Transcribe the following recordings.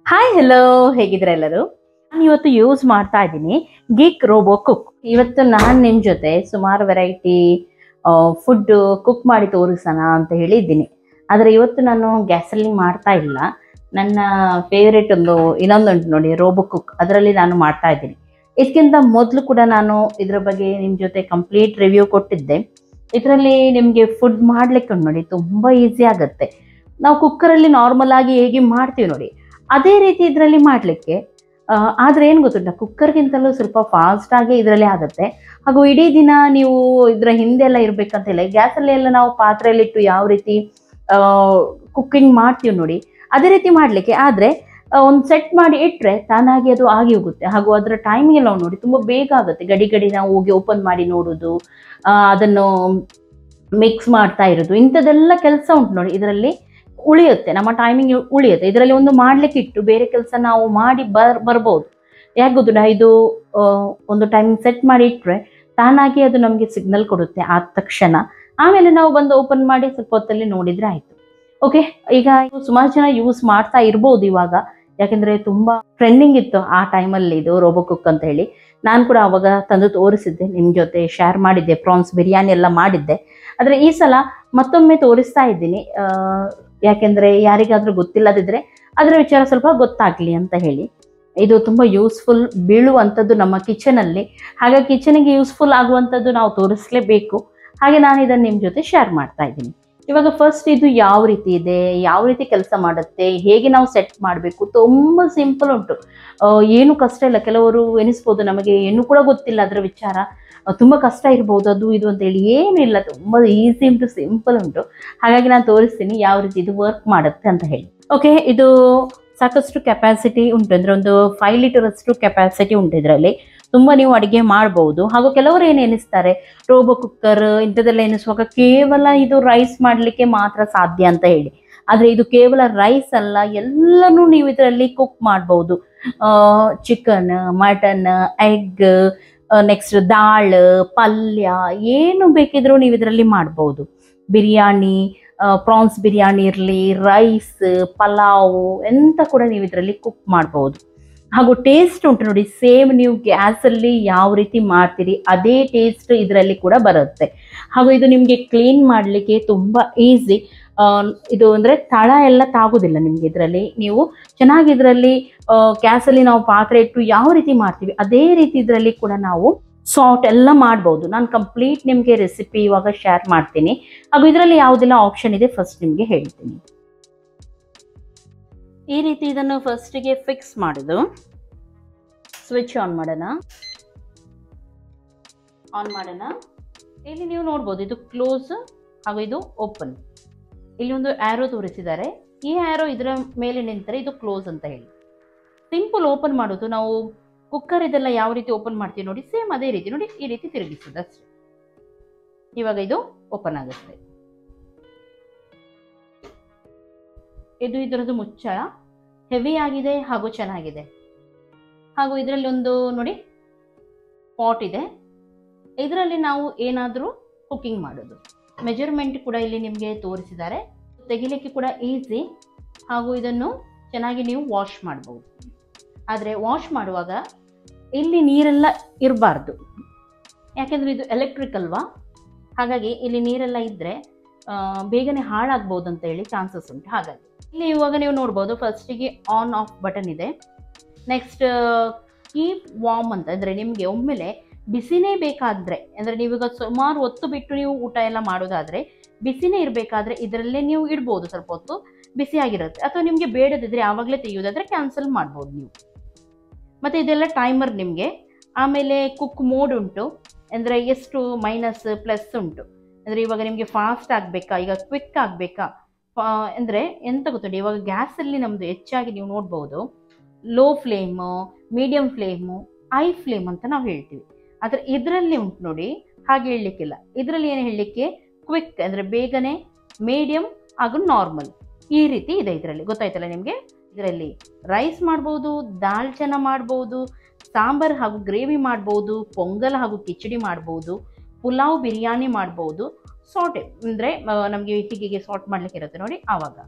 hi hello ಹೇಗಿದ್ರೆ ಎಲ್ಲರೂ ನಾನು ಇವತ್ತು ಯೂಸ್ ಮಾಡ್ತಾ ಇದ್ದೀನಿ ಗಿಕ್ ರೋಬೋ ಕುಕ್ ಇವತ್ತು ನಾನು ನಿಮ್ಮ ಜೊತೆ ಸುಮಾರು ವೆರೈಟಿ ಫುಡ್ ಕುಕ್ ಮಾಡಿ ತೋರಿಸೋಣ ಅಂತ ಹೇಳಿದ್ದೀನಿ ಆದರೆ ಇವತ್ತು ನಾನು ಗ್ಯಾಸಲ್ಲಿ ಮಾಡ್ತಾ ಇಲ್ಲ ನನ್ನ ಫೇವ್ರೇಟ್ ಒಂದು ಇನ್ನೊಂದುಂಟು ನೋಡಿ ರೋಬೋ ಕುಕ್ ಅದರಲ್ಲಿ ನಾನು ಮಾಡ್ತಾ ಇದ್ದೀನಿ ಇದಕ್ಕಿಂತ ಮೊದಲು ಕೂಡ ನಾನು ಇದ್ರ ಬಗ್ಗೆ ನಿಮ್ಮ ಜೊತೆ ಕಂಪ್ಲೀಟ್ ರಿವ್ಯೂ ಕೊಟ್ಟಿದ್ದೆ ಇದರಲ್ಲಿ ನಿಮಗೆ ಫುಡ್ ಮಾಡ್ಲಿಕ್ಕೆ ಉಂಟು ನೋಡಿ ತುಂಬ ಈಸಿ ಆಗುತ್ತೆ ನಾವು ಕುಕ್ಕರಲ್ಲಿ ನಾರ್ಮಲ್ ಆಗಿ ಹೇಗೆ ಮಾಡ್ತೀವಿ ನೋಡಿ ಅದೇ ರೀತಿ ಇದರಲ್ಲಿ ಮಾಡಲಿಕ್ಕೆ ಆದರೆ ಏನು ಗೊತ್ತುಂಟ ಕುಕ್ಕರ್ಗಿಂತಲೂ ಸ್ವಲ್ಪ ಫಾಸ್ಟ್ ಆಗಿ ಇದರಲ್ಲಿ ಆಗುತ್ತೆ ಹಾಗೂ ಇಡೀ ದಿನ ನೀವು ಇದರ ಹಿಂದೆಲ್ಲ ಇರಬೇಕಂತಿಲ್ಲ ಗ್ಯಾಸಲ್ಲಿ ಎಲ್ಲ ನಾವು ಪಾತ್ರೆಯಲ್ಲಿಟ್ಟು ಯಾವ ರೀತಿ ಕುಕ್ಕಿಂಗ್ ಮಾಡ್ತೀವಿ ನೋಡಿ ಅದೇ ರೀತಿ ಮಾಡಲಿಕ್ಕೆ ಆದರೆ ಒಂದು ಸೆಟ್ ಮಾಡಿ ಇಟ್ಟರೆ ತಾನಾಗಿ ಅದು ಆಗಿ ಹೋಗುತ್ತೆ ಹಾಗೂ ಅದರ ಟೈಮಿಂಗ್ ಎಲ್ಲ ನೋಡಿ ತುಂಬ ಬೇಗ ಆಗುತ್ತೆ ಗಡಿ ಗಡಿ ನಾವು ಹೋಗಿ ಓಪನ್ ಮಾಡಿ ನೋಡೋದು ಆ, ಅದನ್ನು ಮಿಕ್ಸ್ ಮಾಡ್ತಾ ಇರೋದು ಇಂಥದ್ದೆಲ್ಲ ಕೆಲಸ ಉಂಟು ನೋಡಿ ಇದರಲ್ಲಿ ಉಳಿಯುತ್ತೆ ನಮ್ಮ ಟೈಮಿಂಗ್ ಉಳಿಯುತ್ತೆ ಇದರಲ್ಲಿ ಒಂದು ಮಾಡ್ಲಿಕ್ಕೆ ಇಟ್ಟು ಬೇರೆ ಕೆಲಸ ನಾವು ಮಾಡಿ ಬರ್ ಬರ್ಬೋದು ಯಾಕೆ ಗೊತ್ತುಂಟ ಇದು ಆ, ಒಂದು ಟೈಮಿಂಗ್ ಸೆಟ್ ಮಾಡಿ ಇಟ್ಟರೆ ತಾನಾಗಿ ಅದು ನಮಗೆ ಸಿಗ್ನಲ್ ಕೊಡುತ್ತೆ ಆದ ತಕ್ಷಣ ಆಮೇಲೆ ನಾವು ಬಂದು ಓಪನ್ ಮಾಡಿ ಸ್ವಲ್ಪ ಹೊತ್ತಲ್ಲಿ ನೋಡಿದ್ರೆ ಆಯಿತು ಓಕೆ ಈಗ ಸುಮಾರು ಜನ ಯೂಸ್ ಮಾಡ್ತಾ ಇರ್ಬೋದು ಇವಾಗ ಯಾಕೆಂದರೆ ತುಂಬ ಟ್ರೆಂಡಿಂಗ್ ಇತ್ತು ಆ ಟೈಮಲ್ಲಿ ಇದು ರೋಬೋ ಕುಕ್ ಅಂತ ಹೇಳಿ ನಾನು ಕೂಡ ಅವಾಗ ತಂದು ತೋರಿಸಿದ್ದೆ ನಿಮ್ಮ ಜೊತೆ ಶೇರ್ ಮಾಡಿದ್ದೆ ಪ್ರಾನ್ಸ್ ಬಿರಿಯಾನಿ ಎಲ್ಲ ಮಾಡಿದ್ದೆ ಆದರೆ ಈ ಸಲ ಮತ್ತೊಮ್ಮೆ ತೋರಿಸ್ತಾ ಇದ್ದೀನಿ ಆ, ಯಾಕೆಂದರೆ ಯಾರಿಗಾದರೂ ಗೊತ್ತಿಲ್ಲದಿದ್ದರೆ ಅದರ ವಿಚಾರ ಸ್ವಲ್ಪ ಗೊತ್ತಾಗಲಿ ಅಂತ ಹೇಳಿ ಇದು ತುಂಬ ಯೂಸ್ಫುಲ್ ಬೀಳುವಂಥದ್ದು ನಮ್ಮ ಕಿಚನಲ್ಲಿ ಹಾಗಾಗಿ ಕಿಚನಿಗೆ ಯೂಸ್ಫುಲ್ ಆಗುವಂಥದ್ದು ನಾವು ತೋರಿಸಲೇಬೇಕು ಹಾಗೆ ನಾನು ಇದನ್ನು ನಿಮ್ಮ ಜೊತೆ ಶೇರ್ ಮಾಡ್ತಾ ಇದ್ದೀನಿ ಇವಾಗ ಫಸ್ಟ್ ಇದು ಯಾವ ರೀತಿ ಇದೆ ಯಾವ ರೀತಿ ಕೆಲಸ ಮಾಡುತ್ತೆ ಹೇಗೆ ನಾವು ಸೆಟ್ ಮಾಡಬೇಕು ತುಂಬ ಸಿಂಪಲ್ ಉಂಟು ಆ, ಏನು ಕಷ್ಟ ಇಲ್ಲ ಕೆಲವರು ಎನಿಸ್ಬೋದು ನಮಗೆ ಏನು ಕೂಡ ಗೊತ್ತಿಲ್ಲ ಅದರ ವಿಚಾರ ಆ, ತುಂಬ ಕಷ್ಟ ಇರ್ಬೋದು ಅದು ಇದು ಅಂತ ಹೇಳಿ ಏನಿಲ್ಲ ತುಂಬ ಈಸಿ ಉಂಟು ಸಿಂಪಲ್ ಉಂಟು ಹಾಗಾಗಿ ನಾನು ತೋರಿಸ್ತೀನಿ ಯಾವ ರೀತಿ ಇದು ವರ್ಕ್ ಮಾಡುತ್ತೆ ಅಂತ ಹೇಳಿ ಓಕೆ ಇದು ಸಾಕಷ್ಟು ಕೆಪಾಸಿಟಿ ಉಂಟು ಅಂದರೆ ಒಂದು ಫೈವ್ ಲೀಟರ್ ಅಷ್ಟು ಕೆಪಾಸಿಟಿ ಉಂಟು ಇದರಲ್ಲಿ ತುಂಬ ನೀವು ಅಡುಗೆ ಮಾಡ್ಬೋದು ಹಾಗೂ ಕೆಲವರು ಏನು ಎನಿಸ್ತಾರೆ ರೋಬೋ ಕುಕ್ಕರ್ ಇಂಥದ್ದೆಲ್ಲ ಎನಿಸುವಾಗ ಕೇವಲ ಇದು ರೈಸ್ ಮಾಡಲಿಕ್ಕೆ ಮಾತ್ರ ಸಾಧ್ಯ ಅಂತ ಹೇಳಿ ಆದರೆ ಇದು ಕೇವಲ ರೈಸ್ ಅಲ್ಲ ಎಲ್ಲನೂ ನೀವು ಇದರಲ್ಲಿ ಕುಕ್ ಮಾಡ್ಬೋದು ಚಿಕನ್ ಮಟನ್ ಎಗ್ ನೆಕ್ಸ್ಟ್ ದಾಳ್ ಪಲ್ಯ ಏನು ಬೇಕಿದ್ರೂ ನೀವು ಇದರಲ್ಲಿ ಮಾಡ್ಬೋದು ಬಿರಿಯಾನಿ ಪ್ರಾನ್ಸ್ ಬಿರಿಯಾನಿ ಇರಲಿ ರೈಸ್ ಪಲಾವು ಎಂತ ಕೂಡ ನೀವು ಇದರಲ್ಲಿ ಕುಕ್ ಮಾಡ್ಬೋದು ಹಾಗೂ ಟೇಸ್ಟ್ ಉಂಟು ನೋಡಿ ಸೇಮ್ ನೀವು ಗ್ಯಾಸಲ್ಲಿ ಯಾವ ರೀತಿ ಮಾಡ್ತೀರಿ ಅದೇ ಟೇಸ್ಟ್ ಇದರಲ್ಲಿ ಕೂಡ ಬರುತ್ತೆ ಹಾಗೂ ಇದು ನಿಮಗೆ ಕ್ಲೀನ್ ಮಾಡಲಿಕ್ಕೆ ತುಂಬ ಈಸಿ ಇದು ಅಂದರೆ ತಳ ಎಲ್ಲ ತಾಗೋದಿಲ್ಲ ನಿಮಗೆ ಇದರಲ್ಲಿ ನೀವು ಚೆನ್ನಾಗಿ ಇದರಲ್ಲಿ ಗ್ಯಾಸಲ್ಲಿ ನಾವು ಪಾತ್ರೆ ಇಟ್ಟು ಯಾವ ರೀತಿ ಮಾಡ್ತೀವಿ ಅದೇ ರೀತಿ ಇದರಲ್ಲಿ ಕೂಡ ನಾವು ಸಾಟ್ ಎಲ್ಲ ಮಾಡ್ಬೋದು ನಾನು ಕಂಪ್ಲೀಟ್ ನಿಮಗೆ ರೆಸಿಪಿ ಇವಾಗ ಶೇರ್ ಮಾಡ್ತೀನಿ ಹಾಗೂ ಇದರಲ್ಲಿ ಯಾವುದೆಲ್ಲ ಆಪ್ಷನ್ ಇದೆ ಫಸ್ಟ್ ನಿಮಗೆ ಹೇಳ್ತೀನಿ ಈ ರೀತಿ ಇದನ್ನು ಫಸ್ಟಿಗೆ ಫಿಕ್ಸ್ ಮಾಡೋದು ಸ್ವಿಚ್ ಆನ್ ಮಾಡೋಣ ಆನ್ ಮಾಡೋಣ ಇಲ್ಲಿ ನೀವು ನೋಡ್ಬೋದು ಇದು ಕ್ಲೋಸ್ ಹಾಗೂ ಇದು ಓಪನ್ ಇಲ್ಲಿ ಒಂದು ಆ್ಯರೋ ತೋರಿಸಿದ್ದಾರೆ ಈ ಆ್ಯರೋ ಇದರ ಮೇಲೆ ನಿಂತರೆ ಇದು ಕ್ಲೋಸ್ ಅಂತ ಹೇಳಿ ಸಿಂಪಲ್ ಓಪನ್ ಮಾಡೋದು ನಾವು ಕುಕ್ಕರ್ ಇದೆಲ್ಲ ಯಾವ ರೀತಿ ಓಪನ್ ಮಾಡ್ತೀವಿ ನೋಡಿ ಸೇಮ್ ಅದೇ ರೀತಿ ನೋಡಿ ಈ ರೀತಿ ತಿರುಗಿಸೋದು ಅಷ್ಟೇ ಇವಾಗ ಇದು ಓಪನ್ ಆಗುತ್ತೆ ಇದು ಇದರದ್ದು ಮುಚ್ಚಳ ಹೆವಿ ಆಗಿದೆ ಹಾಗೂ ಚೆನ್ನಾಗಿದೆ ಹಾಗೂ ಇದರಲ್ಲಿ ಒಂದು ನೋಡಿ ಪಾಟ್ ಇದೆ ಇದರಲ್ಲಿ ನಾವು ಏನಾದರೂ ಕುಕ್ಕಿಂಗ್ ಮಾಡೋದು ಮೆಜರ್ಮೆಂಟ್ ಕೂಡ ಇಲ್ಲಿ ನಿಮಗೆ ತೋರಿಸಿದ್ದಾರೆ ತೆಗಿಲಿಕ್ಕೆ ಕೂಡ ಈಸಿ ಹಾಗೂ ಇದನ್ನು ಚೆನ್ನಾಗಿ ನೀವು ವಾಶ್ ಮಾಡ್ಬೋದು ಆದರೆ ವಾಶ್ ಮಾಡುವಾಗ ಇಲ್ಲಿ ನೀರೆಲ್ಲ ಇರಬಾರ್ದು ಯಾಕೆಂದರೆ ಇದು ಎಲೆಕ್ಟ್ರಿಕ್ ಅಲ್ವಾ ಹಾಗಾಗಿ ಇಲ್ಲಿ ನೀರೆಲ್ಲ ಇದ್ದರೆ ಬೇಗನೆ ಹಾಳಾಗ್ಬೋದು ಅಂತ ಹೇಳಿ ಚಾನ್ಸಸ್ ಉಂಟು ಹಾಗಾಗಿ ಇಲ್ಲಿ ಇವಾಗ ನೀವು ನೋಡ್ಬೋದು ಫಸ್ಟಿಗೆ ಆನ್ ಆಫ್ ಬಟನ್ ಇದೆ ನೆಕ್ಸ್ಟ್ ಕೀಪ್ ವಾರ್ಮ್ ಅಂತ ಅಂದರೆ ನಿಮಗೆ ಒಮ್ಮೆಲೆ ಬಿಸಿನೇ ಬೇಕಾದರೆ ಅಂದರೆ ನೀವೀಗ ಸುಮಾರು ಹೊತ್ತು ಬಿಟ್ಟು ನೀವು ಊಟ ಎಲ್ಲ ಮಾಡೋದಾದರೆ ಬಿಸಿನೇ ಇರಬೇಕಾದ್ರೆ ಇದರಲ್ಲೇ ನೀವು ಇಡ್ಬೋದು ಸ್ವಲ್ಪ ಹೊತ್ತು ಬಿಸಿಯಾಗಿರುತ್ತೆ ಅಥವಾ ನಿಮಗೆ ಬೇಡದಿದ್ರೆ ಆವಾಗಲೇ ತೆಗೆಯೋದಾದರೆ ಕ್ಯಾನ್ಸಲ್ ಮಾಡ್ಬೋದು ನೀವು ಮತ್ತು ಇದೆಲ್ಲ ಟೈಮರ್ ನಿಮಗೆ ಆಮೇಲೆ ಕುಕ್ ಮೋಡ್ ಉಂಟು ಅಂದರೆ ಎಷ್ಟು ಮೈನಸ್ ಪ್ಲಸ್ ಉಂಟು ಅಂದರೆ ಇವಾಗ ನಿಮಗೆ ಫಾಸ್ಟ್ ಆಗಬೇಕಾ ಈಗ ಕ್ವಿಕ್ ಆಗಬೇಕಾ ಅಂದರೆ ಎಂತ ಗೊತ್ತುಂಟು ಇವಾಗ ಗ್ಯಾಸಲ್ಲಿ ನಮ್ಮದು ಹೆಚ್ಚಾಗಿ ನೀವು ನೋಡ್ಬೋದು low flame medium flame high flame ಅಂತ ನಾವು ಹೇಳ್ತೀವಿ ಆದರೆ ಇದರಲ್ಲಿ ಉಂಟು ನೋಡಿ ಹಾಗೆ ಹೇಳಲಿಕ್ಕಿಲ್ಲ ಇದರಲ್ಲಿ ಏನು ಹೇಳಲಿಕ್ಕೆ ಕ್ವಿಕ್ ಅಂದರೆ ಬೇಗನೆ ಮೀಡಿಯಮ್ ಹಾಗೂ ನಾರ್ಮಲ್ ಈ ರೀತಿ ಇದೆ ಇದರಲ್ಲಿ ಗೊತ್ತಾಯ್ತಲ್ಲ ನಿಮಗೆ ಇದರಲ್ಲಿ ರೈಸ್ ಮಾಡ್ಬೋದು ದಾಲ್ ಚೆನ್ನ ಮಾಡ್ಬೋದು ಸಾಂಬಾರ್ ಹಾಗೂ ಗ್ರೇವಿ ಮಾಡ್ಬೋದು ಪೊಂಗಲ್ ಹಾಗೂ ಕಿಚಡಿ ಮಾಡ್ಬೋದು ಪುಲಾವ್ ಬಿರಿಯಾನಿ ಮಾಡ್ಬೋದು ಸಾಟೆ ಅಂದರೆ ನಮಗೆ ಹೀಗೆ ಸಾಟ್ ಮಾಡ್ಲಿಕ್ಕೆ ಇರುತ್ತೆ ನೋಡಿ ಆವಾಗ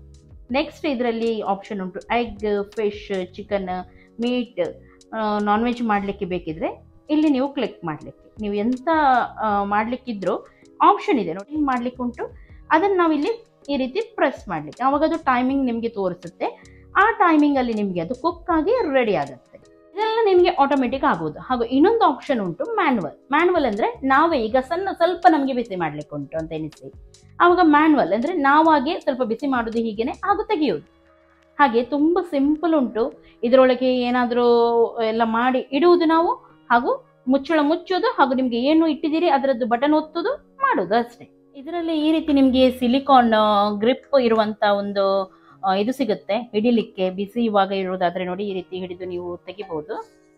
ನೆಕ್ಸ್ಟ್ ಇದರಲ್ಲಿ ಆಪ್ಷನ್ ಉಂಟು egg fish chicken meat non veg ಮಾಡಲಿಕ್ಕೆ ಬೇಕಿದ್ರೆ ಇಲ್ಲಿ ನೀವು ಕ್ಲಿಕ್ ಮಾಡಲಿಕ್ಕೆ ನೀವು ಎಂತ ಆ, ಮಾಡ್ಲಿಕ್ಕಿದ್ರು ಆಪ್ಷನ್ ಇದೆ ನೋಡಿ ಮಾಡ್ಲಿಕ್ಕೆ ಉಂಟು ಅದನ್ನು ನಾವಿಲ್ಲಿ ಈ ರೀತಿ ಪ್ರೆಸ್ ಮಾಡಲಿಕ್ಕೆ ಆವಾಗ ಅದು ಟೈಮಿಂಗ್ ನಿಮಗೆ ತೋರಿಸುತ್ತೆ ಆ ಟೈಮಿಂಗಲ್ಲಿ ನಿಮಗೆ ಅದು ಕುಕ್ ಆಗಿ ರೆಡಿ ಆಗುತ್ತೆ ಇದೆಲ್ಲ ನಿಮಗೆ ಆಟೋಮೆಟಿಕ್ ಆಗೋದು ಹಾಗೂ ಇನ್ನೊಂದು ಆಪ್ಷನ್ ಉಂಟು ಮ್ಯಾನ್ವಲ್ ಮ್ಯಾನ್ವಲ್ ಅಂದರೆ ನಾವೇ ಈಗ ಸಣ್ಣ ಸ್ವಲ್ಪ ನಮಗೆ ಬಿಸಿ ಮಾಡ್ಲಿಕ್ಕೆ ಉಂಟು ಅಂತ ಎನಿಸಿ ಆವಾಗ ಮ್ಯಾನ್ವಲ್ ಅಂದರೆ ನಾವಾಗೆ ಸ್ವಲ್ಪ ಬಿಸಿ ಮಾಡೋದು ಹೀಗೇನೆ ಹಾಗೂ ತೆಗೆಯೋದು ಹಾಗೆ ತುಂಬ ಸಿಂಪಲ್ ಉಂಟು ಇದರೊಳಗೆ ಏನಾದರೂ ಎಲ್ಲ ಮಾಡಿ ಇಡುವುದು ನಾವು ಹಾಗೂ ಮುಚ್ಚಳ ಮುಚ್ಚೋದು ಹಾಗೂ ನಿಮಗೆ ಏನು ಇಟ್ಟಿದ್ದೀರಿ ಅದರದ್ದು ಬಟನ್ ಒತ್ತೋದು ಮಾಡೋದು ಅಷ್ಟೇ ಇದರಲ್ಲಿ ಈ ರೀತಿ ನಿಮಗೆ ಸಿಲಿಕಾನ್ ಗ್ರಿಪ್ ಇರುವಂತ ಒಂದು ಆ, ಇದು ಸಿಗುತ್ತೆ ಹಿಡಿಲಿಕ್ಕೆ ಬಿಸಿ ಇವಾಗ ಇರೋದಾದ್ರೆ ನೋಡಿ ಈ ರೀತಿ ಹಿಡಿದು ನೀವು ತೆಗಿಬಹುದು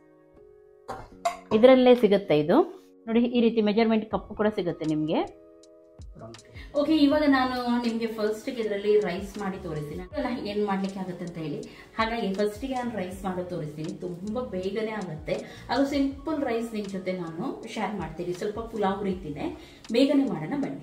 ಇದರಲ್ಲೇ ಸಿಗುತ್ತೆ ಇದು ನೋಡಿ ಈ ರೀತಿ ಮೆಜರ್ಮೆಂಟ್ ಕಪ್ ಕೂಡ ಸಿಗುತ್ತೆ ನಿಮಗೆ ಓಕೆ ಇವಾಗ ನಾನು ನಿಮಗೆ ಫಸ್ಟ್ಗೆ ಇದರಲ್ಲಿ ರೈಸ್ ಮಾಡಿ ತೋರಿಸ್ತೀನಿ ಅಲ್ಲ ಏನು ಮಾಡ್ಲಿಕ್ಕೆ ಆಗುತ್ತೆ ಅಂತ ಹೇಳಿ ಹಾಗಾಗಿ ಫಸ್ಟಿಗೆ ನಾನು ರೈಸ್ ಮಾಡೋದು ತೋರಿಸ್ತೀನಿ ತುಂಬ ಬೇಗನೆ ಆಗುತ್ತೆ ಅದು ಸಿಂಪಲ್ ರೈಸ್ ನಿಮ್ಮ ಜೊತೆ ನಾನು ಶೇರ್ ಮಾಡ್ತೀನಿ ಸ್ವಲ್ಪ ಪುಲಾವ್ ರೀತಿನೇ ಬೇಗನೆ ಮಾಡೋಣ ಬನ್ನಿ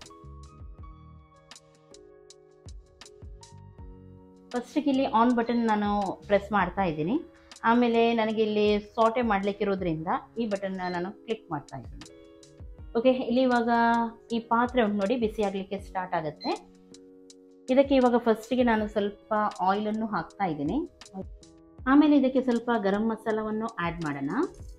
ಫಸ್ಟಿಗೆ ಇಲ್ಲಿ ಆನ್ ಬಟನ್ ನಾನು ಪ್ರೆಸ್ ಮಾಡ್ತಾ ಇದ್ದೀನಿ ಆಮೇಲೆ ನನಗೆ ಇಲ್ಲಿ ಸಾಟೆ ಮಾಡ್ಲಿಕ್ಕಿರೋದ್ರಿಂದ ಈ ಬಟನ್ ನಾನು ಕ್ಲಿಕ್ ಮಾಡ್ತಾ ಇದ್ದೀನಿ ಓಕೆ ಇಲ್ಲಿ ಇವಾಗ ಈ ಪಾತ್ರೆ ಉಂಟು ನೋಡಿ ಬಿಸಿ ಆಗಲಿಕ್ಕೆ ಸ್ಟಾರ್ಟ್ ಆಗುತ್ತೆ ಇದಕ್ಕೆ ಇವಾಗ ಫಸ್ಟಿಗೆ ನಾನು ಸ್ವಲ್ಪ ಆಯಿಲನ್ನು ಹಾಕ್ತಾ ಇದ್ದೀನಿ ಆಮೇಲೆ ಇದಕ್ಕೆ ಸ್ವಲ್ಪ ಗರಂ ಮಸಾಲವನ್ನು ಆ್ಯಡ್ ಮಾಡೋಣ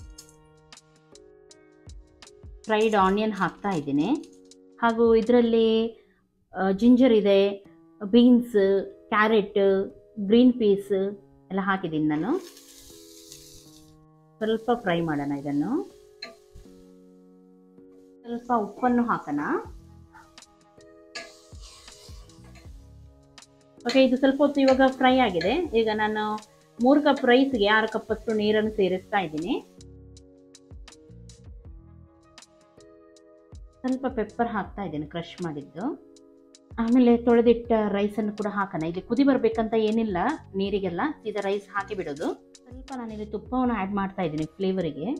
ಫ್ರೈಡ್ ಆನಿಯನ್ ಹಾಕ್ತಾ ಇದ್ದೀನಿ ಹಾಗೂ ಇದರಲ್ಲಿ ಜಿಂಜರ್ ಇದೆ ಬೀನ್ಸ್ ಕ್ಯಾರೆಟ್ ಗ್ರೀನ್ ಪೀಸ್ ಎಲ್ಲ ಹಾಕಿದ್ದೀನಿ ನಾನು ಸ್ವಲ್ಪ ಫ್ರೈ ಮಾಡೋಣ ಇದನ್ನು ಸ್ವಲ್ಪ ಉಪ್ಪನ್ನು ಹಾಕೋಣ ಓಕೆ ಇದು ಸ್ವಲ್ಪ ಹೊತ್ತು ಇವಾಗ ಫ್ರೈ ಆಗಿದೆ ಈಗ ನಾನು ಮೂರು ಕಪ್ ರೈಸ್ಗೆ ಆರು ಕಪ್ ಅಷ್ಟು ನೀರನ್ನು ಸೇರಿಸ್ತಾ ಇದ್ದೀನಿ ಸ್ವಲ್ಪ ಪೆಪ್ಪರ್ ಹಾಕ್ತಾ ಇದ್ದೀನಿ ಕ್ರಷ್ ಮಾಡಿದ್ದು ಆಮೇಲೆ ತೊಳೆದಿಟ್ಟ ರೈಸನ್ನು ಕೂಡ ಹಾಕೋಣ ಇಲ್ಲಿ ಕುದಿ ಬರಬೇಕಂತ ಏನಿಲ್ಲ ನೀರಿಗೆಲ್ಲ ಸೀದಾ ರೈಸ್ ಹಾಕಿ ಬಿಡೋದು ಸ್ವಲ್ಪ ನಾನಿಲ್ಲಿ ತುಪ್ಪವನ್ನು ಆ್ಯಡ್ ಮಾಡ್ತಾ ಇದ್ದೀನಿ ಫ್ಲೇವರಿಗೆ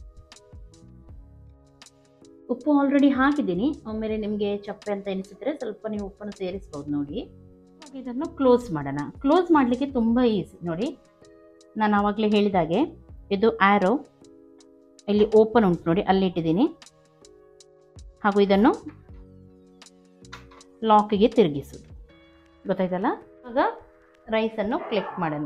ಉಪ್ಪು ಆಲ್ರೆಡಿ ಹಾಕಿದ್ದೀನಿ ಆಮೇಲೆ ನಿಮಗೆ ಚಪ್ಪೆ ಅಂತ ಎನಿಸಿದ್ರೆ ಸ್ವಲ್ಪ ನೀವು ಉಪ್ಪನ್ನು ಸೇರಿಸ್ಬೋದು ನೋಡಿ ಇವಾಗ ಇದನ್ನು ಕ್ಲೋಸ್ ಮಾಡೋಣ ಕ್ಲೋಸ್ ಮಾಡಲಿಕ್ಕೆ ತುಂಬ ಈಸಿ ನೋಡಿ ನಾನು ಆವಾಗಲೇ ಹೇಳಿದಾಗೆ ಇದು ಆ್ಯರೋ ಇಲ್ಲಿ ಓಪನ್ ಉಂಟು ನೋಡಿ ಅಲ್ಲಿ ಇಟ್ಟಿದ್ದೀನಿ ಹಾಗೂ ಇದನ್ನು ಲಾಕಿಗೆ ತಿರುಗಿಸೋದು ಗೊತ್ತಾಯ್ತಲ್ಲ ಇವಾಗ ರೈಸನ್ನು ಕ್ಲಿಕ್ ಮಾಡೋಣ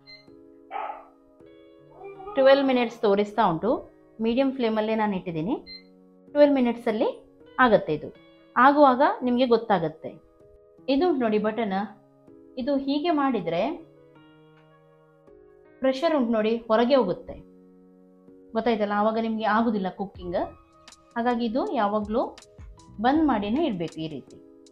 ಟ್ವೆಲ್ ಮಿನಿಟ್ಸ್ ತೋರಿಸ್ತಾ ಉಂಟು ಮೀಡಿಯಂ ಫ್ಲೇಮಲ್ಲೇ ನಾನು ಇಟ್ಟಿದ್ದೀನಿ ಟ್ವೆಲ್ ಮಿನಿಟ್ಸಲ್ಲಿ ಆಗುತ್ತೆ ಇದು ಆಗುವಾಗ ನಿಮಗೆ ಗೊತ್ತಾಗುತ್ತೆ ಇದು ನೋಡಿ ಬಟನ್ ಇದು ಹೀಗೆ ಮಾಡಿದರೆ ಪ್ರೆಷರ್ ಉಂಟು ನೋಡಿ ಹೊರಗೆ ಹೋಗುತ್ತೆ ಗೊತ್ತಾಯ್ತಲ್ಲ ಆವಾಗ ನಿಮಗೆ ಆಗೋದಿಲ್ಲ ಕುಕ್ಕಿಂಗ್ ಹಾಗಾಗಿ ಇದು ಯಾವಾಗಲೂ ಬಂದ್ ಮಾಡಿನೇ ಇಡಬೇಕು ಈ ರೀತಿ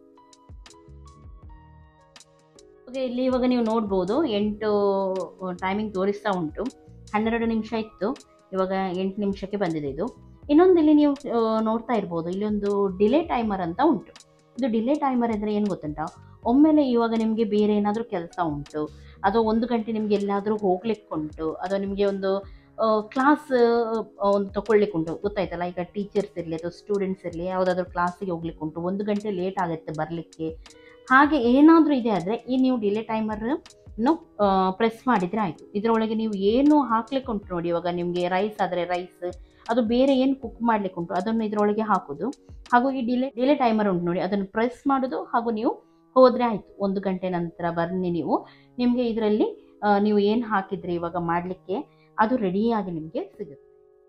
ಓಕೆ ಇಲ್ಲಿ ಇವಾಗ ನೀವು ನೋಡ್ಬೋದು ಎಂಟು ಟೈಮಿಂಗ್ ತೋರಿಸ್ತಾ ಉಂಟು ಹನ್ನೆರಡು ನಿಮಿಷ ಇತ್ತು ಇವಾಗ ಎಂಟು ನಿಮಿಷಕ್ಕೆ ಬಂದಿದೆ ಇದು ಇನ್ನೊಂದು ಇಲ್ಲಿ ನೀವು ಆ, ನೋಡ್ತಾ ಇರ್ಬೋದು ಇಲ್ಲಿ ಒಂದು ಡಿಲೇ ಟೈಮರ್ ಅಂತ ಉಂಟು ಇದು ಡಿಲೇ ಟೈಮರ್ ಅಂದರೆ ಏನು ಗೊತ್ತುಂಟ ಒಮ್ಮೆಲೆ ಇವಾಗ ನಿಮಗೆ ಬೇರೆ ಏನಾದರೂ ಕೆಲಸ ಉಂಟು ಅಥವಾ ಒಂದು ಗಂಟೆ ನಿಮಗೆ ಎಲ್ಲಾದರೂ ಹೋಗ್ಲಿಕ್ಕೆ ಉಂಟು ಅಥವಾ ನಿಮಗೆ ಒಂದು ಕ್ಲಾಸ್ ಒಂದು ತಗೊಳ್ಲಿಕ್ಕೆ ಉಂಟು ಗೊತ್ತಾಯ್ತಲ್ಲ ಈಗ ಟೀಚರ್ಸ್ ಇರಲಿ ಅಥವಾ ಸ್ಟೂಡೆಂಟ್ಸ್ ಇರಲಿ ಯಾವುದಾದ್ರೂ ಕ್ಲಾಸಿಗೆ ಹೋಗ್ಲಿಕ್ಕೆ ಉಂಟು ಒಂದು ಗಂಟೆ ಲೇಟ್ ಆಗುತ್ತೆ ಬರಲಿಕ್ಕೆ ಹಾಗೆ ಏನಾದರೂ ಇದೆ ಆದರೆ ಈ ನೀವು ಡಿಲೇ ಟೈಮರ್ನು ಪ್ರೆಸ್ ಮಾಡಿದರೆ ಆಯಿತು ಇದರೊಳಗೆ ನೀವು ಏನು ಹಾಕ್ಲಿಕ್ಕೆ ಉಂಟು ನೋಡಿ ಇವಾಗ ನಿಮಗೆ ರೈಸ್ ಆದರೆ ರೈಸ್ ಅದು ಬೇರೆ ಏನು ಕುಕ್ ಮಾಡ್ಲಿಕ್ಕೆ ಉಂಟು ಅದನ್ನು ಇದರೊಳಗೆ ಹಾಕೋದು ಹಾಗೂ ಈ ಡಿಲೇ ಡಿಲೇ ಟೈಮರ್ ಉಂಟು ನೋಡಿ ಅದನ್ನು ಪ್ರೆಸ್ ಮಾಡೋದು ಹಾಗೂ ನೀವು ಹೋದರೆ ಆಯಿತು ಒಂದು ಗಂಟೆ ನಂತರ ಬನ್ನಿ ನೀವು ನಿಮಗೆ ಇದರಲ್ಲಿ ನೀವು ಏನು ಹಾಕಿದ್ರಿ ಇವಾಗ ಮಾಡಲಿಕ್ಕೆ ಅದು ರೆಡಿಯಾಗಿ ನಿಮಗೆ ಸಿಗುತ್ತೆ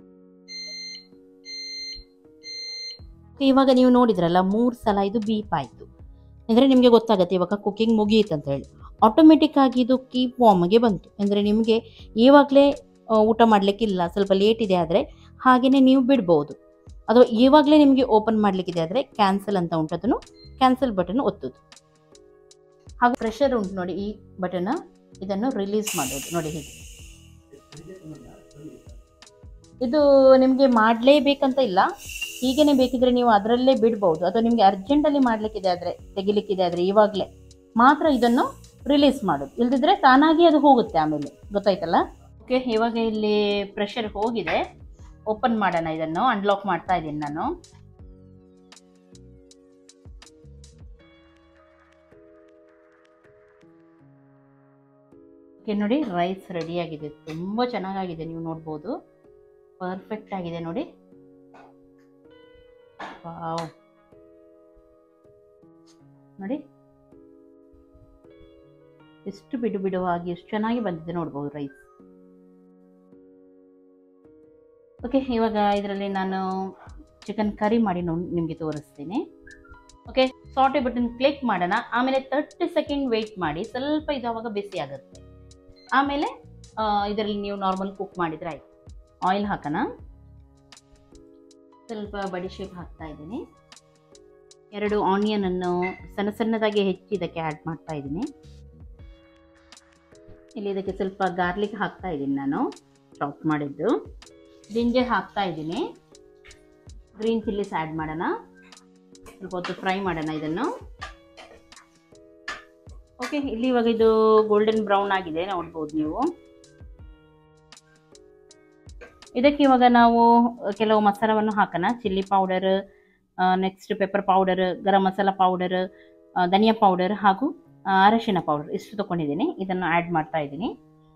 ಇವಾಗ ನೀವು ನೋಡಿದ್ರಲ್ಲ ಮೂರು ಸಲ ಇದು ಬೀಪ್ ಆಯಿತು ಅಂದರೆ ನಿಮಗೆ ಗೊತ್ತಾಗುತ್ತೆ ಇವಾಗ ಕುಕ್ಕಿಂಗ್ ಮುಗಿಯಿತು ಅಂತ ಹೇಳಿ ಆಟೋಮೆಟಿಕ್ ಆಗಿ ಇದು ಕೀಪ್ ವಾರ್ಮ್ಗೆ ಬಂತು ಅಂದರೆ ನಿಮಗೆ ಇವಾಗಲೇ ಊಟ ಮಾಡಲಿಕ್ಕಿಲ್ಲ ಸ್ವಲ್ಪ ಲೇಟ್ ಇದೆ ಆದರೆ ಹಾಗೆಯೇ ನೀವು ಬಿಡ್ಬೋದು ಅಥವಾ ಇವಾಗಲೇ ನಿಮಗೆ ಓಪನ್ ಮಾಡಲಿಕ್ಕಿದೆ ಆದರೆ ಕ್ಯಾನ್ಸಲ್ ಅಂತ ಉಂಟು ಅದನ್ನು ಕ್ಯಾನ್ಸಲ್ ಬಟನ್ ಒತ್ತೋದು ಹಾಗೂ ಪ್ರೆಷರ್ ಉಂಟು ನೋಡಿ ಈ ಬಟನ್ ಇದನ್ನು ರಿಲೀಸ್ ಮಾಡೋದು ನೋಡಿ ಹೀಗೆ ಇದು ನಿಮಗೆ ಮಾಡಲೇಬೇಕಂತ ಇಲ್ಲ ಹೀಗೇನೆ ಬೇಕಿದ್ರೆ ನೀವು ಅದರಲ್ಲೇ ಬಿಡ್ಬೋದು ಅಥವಾ ನಿಮಗೆ ಅರ್ಜೆಂಟಲ್ಲಿ ಮಾಡಲಿಕ್ಕಿದೆ ಆದರೆ ತೆಗಿಲಿಕ್ಕಿದೆ ಆದರೆ ಇವಾಗಲೇ ಮಾತ್ರ ಇದನ್ನು ರಿಲೀಸ್ ಮಾಡೋದು ಇಲ್ದಿದ್ರೆ ತಾನಾಗಿ ಅದು ಹೋಗುತ್ತೆ ಆಮೇಲೆ ಗೊತ್ತಾಯ್ತಲ್ಲ ಓಕೆ ಇವಾಗ ಇಲ್ಲಿ ಪ್ರೆಷರ್ ಹೋಗಿದೆ ಓಪನ್ ಮಾಡೋಣ ಇದನ್ನು ಅನ್ಲಾಕ್ ಮಾಡ್ತಾ ಇದ್ದೀನಿ ನಾನು ಓಕೆ ನೋಡಿ ರೈಸ್ ರೆಡಿಯಾಗಿದೆ ತುಂಬ ಚೆನ್ನಾಗಾಗಿದೆ ನೀವು ನೋಡ್ಬೋದು ಪರ್ಫೆಕ್ಟ್ ಆಗಿದೆ ನೋಡಿ ವಾವ್ ನೋಡಿ ಎಷ್ಟು ಬಿಡು ಬಿಡುವಾಗಿ ಎಷ್ಟು ಚೆನ್ನಾಗಿ ಬಂದಿದೆ ನೋಡ್ಬೋದು ರೈಸ್ ಓಕೆ ಇವಾಗ ಇದರಲ್ಲಿ ನಾನು ಚಿಕನ್ ಕರಿ ಮಾಡಿ ನಿಮಗೆ ತೋರಿಸ್ತೀನಿ ಓಕೆ ಸಾಟೆ ಬಟನ್ ಕ್ಲಿಕ್ ಮಾಡೋಣ ಆಮೇಲೆ ತರ್ಟಿ ಸೆಕೆಂಡ್ ವೆಯ್ಟ್ ಮಾಡಿ ಸ್ವಲ್ಪ ಇದು ಅವಾಗ ಬಿಸಿ ಆಗುತ್ತೆ ಆಮೇಲೆ ಇದರಲ್ಲಿ ನೀವು ನಾರ್ಮಲ್ ಕುಕ್ ಮಾಡಿದ್ರೆ ಆಯ್ತು ಆಯಿಲ್ ಹಾಕೋಣ ಸ್ವಲ್ಪ ಬಡಿ ಶೇಪ್ ಹಾಕ್ತಾ ಇದ್ದೀನಿ ಎರಡು ಆನಿಯನನ್ನು ಸಣ್ಣ ಸಣ್ಣದಾಗಿ ಹೆಚ್ಚಿ ಇದಕ್ಕೆ ಆ್ಯಡ್ ಮಾಡ್ತಾ ಇದ್ದೀನಿ ಇಲ್ಲಿ ಇದಕ್ಕೆ ಸ್ವಲ್ಪ ಗಾರ್ಲಿಕ್ ಹಾಕ್ತಾ ಇದ್ದೀನಿ ನಾನು ಚಾಪ್ ಮಾಡಿದ್ದು ಜಿಂಜರ್ ಹಾಕ್ತಾ ಇದ್ದೀನಿ ಗ್ರೀನ್ ಚಿಲ್ಲಿಸ್ ಆ್ಯಡ್ ಮಾಡೋಣ ಸ್ವಲ್ಪ ಹೊತ್ತು ಫ್ರೈ ಮಾಡೋಣ ಇದನ್ನು ಓಕೆ ಇಲ್ಲಿ ಇವಾಗ ಇದು ಗೋಲ್ಡನ್ ಬ್ರೌನ್ ಆಗಿದೆ ನೋಡ್ಬೋದು ನೀವು ಇದಕ್ಕೆ ಇವಾಗ ನಾವು ಕೆಲವು ಮಸಾಲವನ್ನು ಹಾಕೋಣ chilli powder next pepper powder garam masala powder ಧನಿಯಾ ಪೌಡರ್ ಹಾಗೂ ಅರಶಿನ ಪೌಡರ್ ಇಷ್ಟು ತಗೊಂಡಿದ್ದೀನಿ ಇದನ್ನು ಆ್ಯಡ್ ಮಾಡ್ತಾ ಇದ್ದೀನಿ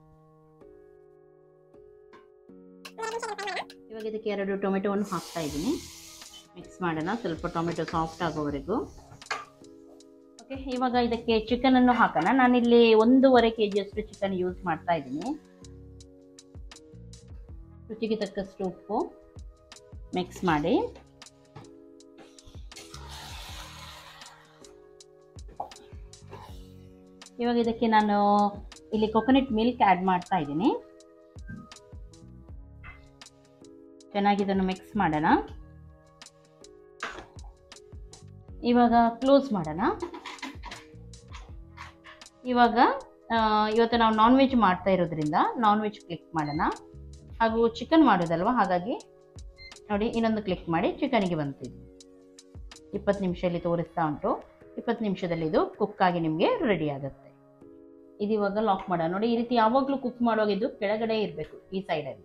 ಇವಾಗ ಇದಕ್ಕೆ ಎರಡು ಟೊಮೆಟೊವನ್ನು ಹಾಕ್ತಾ ಇದ್ದೀನಿ ಮಿಕ್ಸ್ ಮಾಡೋಣ ಸ್ವಲ್ಪ ಟೊಮೆಟೊ ಸಾಫ್ಟ್ ಆಗೋವರೆಗೂ ಓಕೆ ಇವಾಗ ಇದಕ್ಕೆ ಚಿಕನನ್ನು ಹಾಕೋಣ ನಾನಿಲ್ಲಿ ಒಂದೂವರೆ ಕೆ ಜಿಯಷ್ಟು ಚಿಕನ್ ಯೂಸ್ ಮಾಡ್ತಾ ಇದ್ದೀನಿ ರುಚಿಗೆ ತಕ್ಕಷ್ಟು ಉಪ್ಪು ಮಿಕ್ಸ್ ಮಾಡಿ ಇವಾಗ ಇದಕ್ಕೆ ನಾನು ಇಲ್ಲಿ ಕೊಕೊನಟ್ ಮಿಲ್ಕ್ ಆ್ಯಡ್ ಮಾಡ್ತಾ ಇದ್ದೀನಿ ಚೆನ್ನಾಗಿ ಇದನ್ನು ಮಿಕ್ಸ್ ಮಾಡೋಣ ಇವಾಗ ಕ್ಲೋಸ್ ಮಾಡೋಣ ಇವಾಗ ಇವತ್ತು ನಾವು ನಾನ್ ವೆಜ್ ಮಾಡ್ತಾ ಇರೋದ್ರಿಂದ ನಾನ್ ವೆಜ್ ಕ್ಲಿಕ್ ಮಾಡೋಣ ಹಾಗೂ ಚಿಕನ್ ಮಾಡೋದಲ್ವ ಹಾಗಾಗಿ ನೋಡಿ ಇನ್ನೊಂದು ಕ್ಲಿಕ್ ಮಾಡಿ ಚಿಕನಿಗೆ ಬಂತಿದ್ದು ಇಪ್ಪತ್ತು ನಿಮಿಷದಲ್ಲಿ ತೋರಿಸ್ತಾ ಉಂಟು ಇಪ್ಪತ್ತು ನಿಮಿಷದಲ್ಲಿ ಇದು ಕುಕ್ ಆಗಿ ನಿಮಗೆ ರೆಡಿ ಆಗುತ್ತೆ ಇದು ಇವಾಗ ಲಾಕ್ ಮಾಡೋಣ ನೋಡಿ ಈ ರೀತಿ ಯಾವಾಗಲೂ ಕುಕ್ ಮಾಡುವಾಗ ಇದು ಕೆಳಗಡೆ ಇರಬೇಕು ಈ ಸೈಡಲ್ಲಿ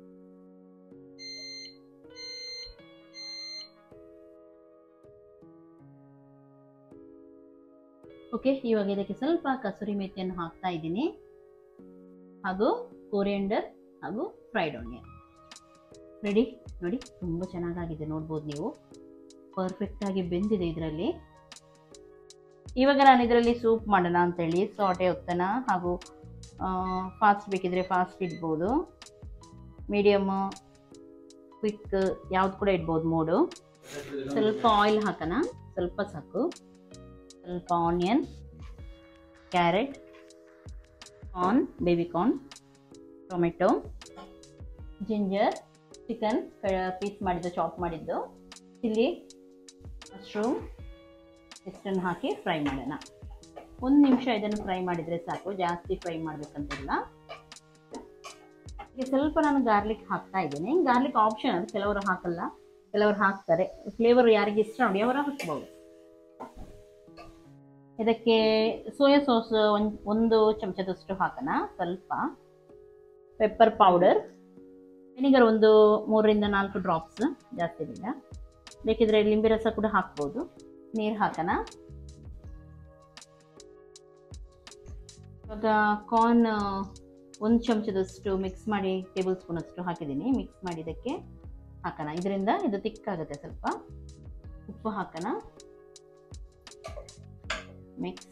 ಓಕೆ ಇವಾಗ ಇದಕ್ಕೆ ಸ್ವಲ್ಪ ಕಸೂರಿ ಮೆಥಿಯನ್ನು ಹಾಕ್ತಾ ಇದ್ದೀನಿ ಹಾಗೂ ಕೋರಿಯಂಡರ್ ಹಾಗೂ ಫ್ರೈಡ್ ಆನಿಯನ್ ರೆಡಿ ನೋಡಿ ತುಂಬ ಚೆನ್ನಾಗಾಗಿದೆ ನೋಡ್ಬೋದು ನೀವು ಪರ್ಫೆಕ್ಟಾಗಿ ಬೆಂದಿದೆ ಇದರಲ್ಲಿ ಇವಾಗ ನಾನು ಇದರಲ್ಲಿ ಸೂಪ್ ಮಾಡೋಣ ಅಂತೇಳಿ ಸಾಟೆ ಒತ್ತನ ಹಾಗೂ ಫಾಸ್ಟ್ ಬೇಕಿದ್ರೆ ಫಾಸ್ಟ್ ಇಡ್ಬೋದು ಮೀಡಿಯಮ್ ಕ್ವಿಕ್ ಯಾವ್ದು ಕೂಡ ಇಡ್ಬೋದು ಮೋಡು ಸ್ವಲ್ಪ ಆಯಿಲ್ ಹಾಕೋಣ ಸ್ವಲ್ಪ ಸಾಕು ಸ್ವಲ್ಪ onion carrot corn baby corn tomato ginger chicken piece ಮಾಡಿದ್ದು ಚಾಪ್ ಮಾಡಿದ್ದು ಚಿಲ್ಲಿ ಮಶ್ರೂಮ್ ಇಷ್ಟನ್ನು ಹಾಕಿ ಫ್ರೈ ಮಾಡೋಣ ಒಂದು ನಿಮಿಷ ಇದನ್ನು ಫ್ರೈ ಮಾಡಿದರೆ ಸಾಕು ಜಾಸ್ತಿ ಫ್ರೈ ಮಾಡಬೇಕಂತಿಲ್ಲ ಈಗ ಸ್ವಲ್ಪ ನಾನು ಗಾರ್ಲಿಕ್ ಹಾಕ್ತಾ ಇದ್ದೀನಿ ಗಾರ್ಲಿಕ್ ಆಪ್ಷನ್ ಅದು ಕೆಲವರು ಹಾಕಲ್ಲ ಕೆಲವರು ಹಾಕ್ತಾರೆ ಫ್ಲೇವರ್ ಯಾರಿಗೆ ಇಷ್ಟ ನೋಡಿ ಅವರು ಹಾಕ್ಬೋದು ಇದಕ್ಕೆ ಸೋಯಾ ಸಾಸ್ ಒಂದು ಒಂದು ಚಮಚದಷ್ಟು ಹಾಕೋಣ ಸ್ವಲ್ಪ ಪೆಪ್ಪರ್ ಪೌಡರ್ ವಿನಿಗರ್ ಒಂದು ಮೂರರಿಂದ ನಾಲ್ಕು ಡ್ರಾಪ್ಸ್ ಜಾಸ್ತಿ ಇಲ್ಲ ಬೇಕಿದ್ರೆ ಲಿಂಬೆ ರಸ ಕೂಡ ಹಾಕ್ಬೋದು ನೀರು ಹಾಕೋಣ ಇವಾಗ ಕಾರ್ನ್ ಒಂದು ಚಮಚದಷ್ಟು ಮಿಕ್ಸ್ ಮಾಡಿ ಟೇಬಲ್ ಸ್ಪೂನ್ ಅಷ್ಟು ಹಾಕಿದ್ದೀನಿ ಮಿಕ್ಸ್ ಮಾಡಿ ಇದಕ್ಕೆ ಹಾಕೋಣ ಇದರಿಂದ ಇದು ತಿಕ್ಕಾಗುತ್ತೆ ಸ್ವಲ್ಪ ಉಪ್ಪು ಹಾಕೋಣ ಮಿಕ್ಸ್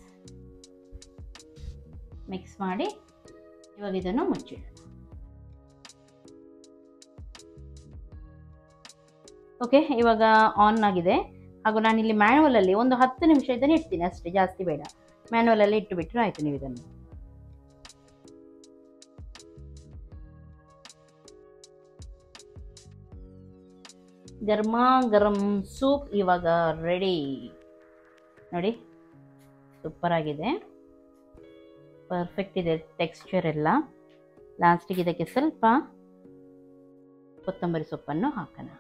ಮಿಕ್ಸ್ ಮಾಡಿ ಇವಾಗ ಇದನ್ನು ಮುಚ್ಚಿಡೋಣ ಓಕೆ ಇವಾಗ ಆನ್ ಆಗಿದೆ ಹಾಗೂ ನಾನಿಲ್ಲಿ ಮ್ಯಾನುವಲಲ್ಲಿ ಒಂದು ಹತ್ತು ನಿಮಿಷ ಇದನ್ನು ಇಡ್ತೀನಿ ಅಷ್ಟೇ ಜಾಸ್ತಿ ಬೇಡ ಮ್ಯಾನುವಲಲ್ಲಿ ಇಟ್ಟು ಬಿಟ್ಟರೆ ಆಯಿತು ನೀವು ಇದನ್ನು ಗರ್ಮಾ ಗರಂ ಸೂಪ್ ಇವಾಗ ರೆಡಿ ನೋಡಿ ಸೂಪರ್ ಆಗಿದೆ ಪರ್ಫೆಕ್ಟ್ ಇದೆ ಟೆಕ್ಸ್ಚರ್ ಎಲ್ಲ ಲಾಸ್ಟಿಗೆ ಇದಕ್ಕೆ ಸ್ವಲ್ಪ ಕೊತ್ತಂಬರಿ ಸೊಪ್ಪನ್ನು ಹಾಕೋಣ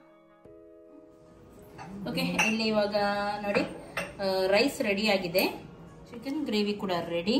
ಓಕೆ ಇಲ್ಲಿ ಇವಾಗ ನೋಡಿ ರೈಸ್ ರೆಡಿ ಆಗಿದೆ ಚಿಕನ್ ಗ್ರೇವಿ ಕೂಡ ರೆಡಿ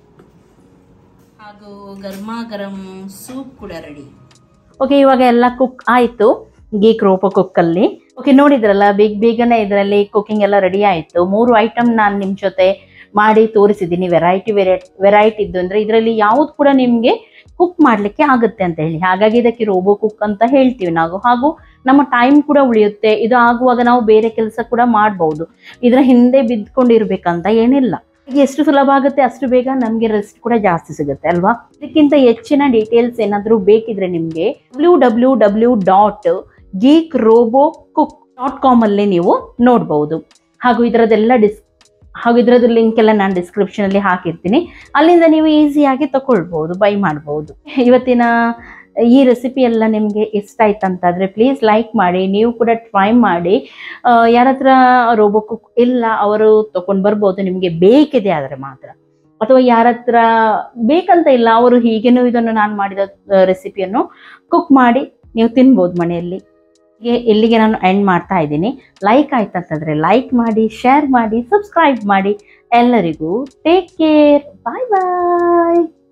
ಹಾಗೂ ಗರ್ಮಾ ಗರಂ ಸೂಪ್ ಕೂಡ ರೆಡಿ ಓಕೆ ಇವಾಗ ಎಲ್ಲ ಕುಕ್ ಆಯಿತು ಗೀಕ್ ರೋಪೋ ಕುಕ್ಕಲ್ಲಿ ಓಕೆ ನೋಡಿದ್ರಲ್ಲ ಬೇಗ ಬೇಗನೆ ಇದರಲ್ಲಿ ಕುಕಿಂಗ್ ಎಲ್ಲ ರೆಡಿ ಆಯಿತು ಮೂರು ಐಟಮ್ ನಾನು ನಿಮ್ಮ ಜೊತೆ ಮಾಡಿ ತೋರಿಸಿದ್ದೀನಿ ವೆರೈಟಿ ವೆರೈಟಿ ವೆರೈಟಿ ಇದ್ದು ಅಂದರೆ ಇದರಲ್ಲಿ ಯಾವುದು ಕೂಡ ನಿಮಗೆ ಕುಕ್ ಮಾಡಲಿಕ್ಕೆ ಆಗುತ್ತೆ ಅಂತ ಹೇಳಿ ಹಾಗಾಗಿ ಇದಕ್ಕೆ ರೋಬೋ ಕುಕ್ ಅಂತ ಹೇಳ್ತೀವಿ ನಾವು ಹಾಗೂ ನಮ್ಮ ಟೈಮ್ ಕೂಡ ಉಳಿಯುತ್ತೆ ಇದು ಆಗುವಾಗ ನಾವು ಬೇರೆ ಕೆಲಸ ಕೂಡ ಮಾಡ್ಬೋದು ಇದರ ಹಿಂದೆ ಬಿದ್ಕೊಂಡಿರ್ಬೇಕಂತ ಏನಿಲ್ಲ ಈಗ ಎಷ್ಟು ಸುಲಭ ಆಗುತ್ತೆ ಅಷ್ಟು ಬೇಗ ನಮಗೆ ರೆಸ್ಟ್ ಕೂಡ ಜಾಸ್ತಿ ಸಿಗುತ್ತೆ ಅಲ್ವಾ ಇದಕ್ಕಿಂತ ಹೆಚ್ಚಿನ ಡೀಟೇಲ್ಸ್ ಏನಾದರೂ ಬೇಕಿದ್ರೆ ನಿಮಗೆ W W W dot Geek Robo Cook dot ಕಾಮಲ್ಲಿ ನೀವು ನೋಡ್ಬೋದು ಹಾಗೂ ಇದರದೆಲ್ಲ ಡಿಸ್ ಹಾಗೂ ಇದರದ್ದು ಲಿಂಕ್ ಎಲ್ಲ ನಾನು ಡಿಸ್ಕ್ರಿಪ್ಷನಲ್ಲಿ ಹಾಕಿರ್ತೀನಿ ಅಲ್ಲಿಂದ ನೀವು ಈಸಿಯಾಗಿ ತಗೊಳ್ಬೋದು ಬೈ ಮಾಡ್ಬೋದು ಇವತ್ತಿನ ಈ ರೆಸಿಪಿ ಎಲ್ಲ ನಿಮಗೆ ಇಷ್ಟ ಆಯ್ತು ಅಂತಾದರೆ ಪ್ಲೀಸ್ ಲೈಕ್ ಮಾಡಿ ನೀವು ಕೂಡ ಟ್ರೈ ಮಾಡಿ ಯಾರ ಹತ್ರ ರೋಬೋ ಕುಕ್ ಇಲ್ಲ ಅವರು ತಗೊಂಡು ಬರ್ಬೋದು ನಿಮಗೆ ಬೇಕಿದೆ ಆದರೆ ಮಾತ್ರ ಅಥವಾ ಯಾರ ಹತ್ರ ಬೇಕಂತ ಇಲ್ಲ ಅವರು ಹೀಗೇನೂ ಇದನ್ನು ನಾನು ಮಾಡಿದ ರೆಸಿಪಿಯನ್ನು ಕುಕ್ ಮಾಡಿ ನೀವು ತಿನ್ಬೋದು ಮನೆಯಲ್ಲಿ ಹೀಗೆ ಇಲ್ಲಿಗೆ ನಾನು ಎಂಡ್ ಮಾಡ್ತಾ ಇದ್ದೀನಿ ಲೈಕ್ ಆಯ್ತು ಅಂತಂದರೆ ಲೈಕ್ ಮಾಡಿ ಶೇರ್ ಮಾಡಿ ಸಬ್ಸ್ಕ್ರೈಬ್ ಮಾಡಿ ಎಲ್ಲರಿಗೂ ಟೇಕ್ ಕೇರ್ ಬಾಯ್ ಬಾಯ್